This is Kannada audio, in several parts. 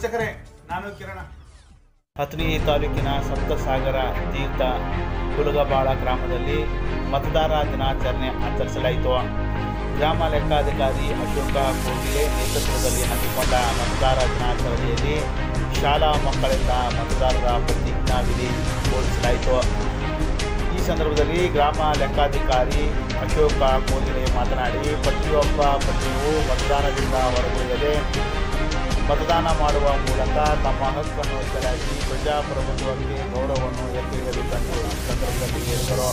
ವೀಕ್ಷಕರೇ ನಾನು ಕಿರಣ ಹತ್ನಿ ತಾಲೂಕಿನ ಸಪ್ತಸಾಗರ ತೀರ್ಥ ಹುಲಗಬಾಳ ಗ್ರಾಮದಲ್ಲಿ ಮತದಾರ ದಿನಾಚರಣೆ ಆಚರಿಸಲಾಯಿತು ಗ್ರಾಮ ಲೆಕ್ಕಾಧಿಕಾರಿ ಅಶೋಕ ಕೋಗಿಲೆ ನೇತೃತ್ವದಲ್ಲಿ ಹಮ್ಮಿಕೊಂಡ ಮತದಾರ ದಿನಾಚರಣೆಯಲ್ಲಿ ಶಾಲಾ ಮಕ್ಕಳಿಂದ ಮತದಾರರ ಪ್ರತಿಜ್ಞಾವಿಧಿ ಬೋಧಿಸಲಾಯಿತು ಈ ಸಂದರ್ಭದಲ್ಲಿ ಗ್ರಾಮ ಲೆಕ್ಕಾಧಿಕಾರಿ ಅಶೋಕ ಕೋಗಿಲೆ ಮಾತನಾಡಿ ಪ್ರತಿಯೊಬ್ಬ ಪ್ರಜೆಯು ಮತದಾನದಿಂದ ಹೊರಗುಳಿಯದೆ ಮತದಾನ ಮಾಡುವ ಮೂಲಕ ತಮ್ಮ ಹಕ್ಕನ್ನು ಚಲಾಯಿಸಿ ಪ್ರಜಾಪ್ರಭುತ್ವಕ್ಕೆ ಗೌರವವನ್ನು ಎತ್ತಿ ಹಿಡಿಯಬೇಕೆಂದು ಈ ಸಂದರ್ಭದಲ್ಲಿ ಹೇಳಿದರು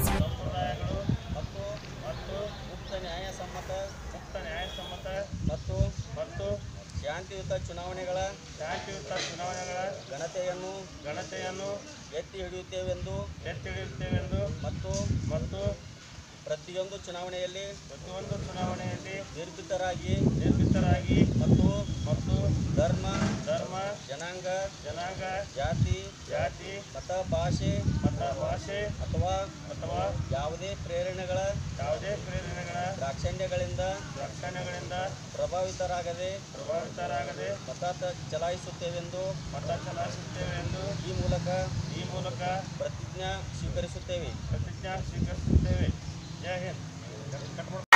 ಮತ್ತು ಮತ್ತು ಮುಕ್ತ ನ್ಯಾಯಸಮ್ಮತ ಮುಕ್ತ ನ್ಯಾಯಸಮ್ಮತ ಮತ್ತು ಮತ್ತು ಶಾಂತಿಯುತ ಚುನಾವಣೆಗಳ ಶಾಂತಿಯುತ ಚುನಾವಣೆಗಳ ಘನತೆಯನ್ನು ಘನತೆಯನ್ನು ಎತ್ತಿ ಹಿಡಿಯುತ್ತೇವೆಂದು ಎತ್ತಿ ಹಿಡಿಯುತ್ತೇವೆಂದು ಮತ್ತು ಮತ್ತು ಪ್ರತಿಯೊಂದು ಚುನಾವಣೆಯಲ್ಲಿ ಪ್ರತಿಯೊಂದು ಚುನಾವಣೆಯಲ್ಲಿ ನಿರ್ಭೀತರಾಗಿ ನಿರ್ಮಿತರಾಗಿ ಮತ್ತು ಮತ್ತು ಧರ್ಮ ಧರ್ಮ ಜನಾಂಗ ಜನಾಂಗ ಜಾತಿ ಜಾತಿ ಮತ ಭಾಷೆ ಮತ ಭಾಷೆ ಅಥವಾ ಅಥವಾ ಯಾವುದೇ ಪ್ರೇರಣೆಗಳ ಯಾವುದೇ ಪ್ರೇರಣೆಗಳ ದಾಕ್ಷಣ್ಯಗಳಿಂದ ರಕ್ಷಣೆಗಳಿಂದ ಪ್ರಭಾವಿತರಾಗದೆ ಪ್ರಭಾವಿತರಾಗದೆ ಮತ ತ- ಚಲಾಯಿಸುತ್ತೇವೆಂದು ಮತ ಚಲಾಯಿಸುತ್ತೇವೆ ಎಂದು ಈ ಮೂಲಕ ಈ ಮೂಲಕ ಪ್ರತಿಜ್ಞಾ ಸ್ವೀಕರಿಸುತ್ತೇವೆ ಪ್ರತಿಜ್ಞಾ ಸ್ವೀಕರಿಸುತ್ತೇವೆ ಜೈ ಹಿಂದ್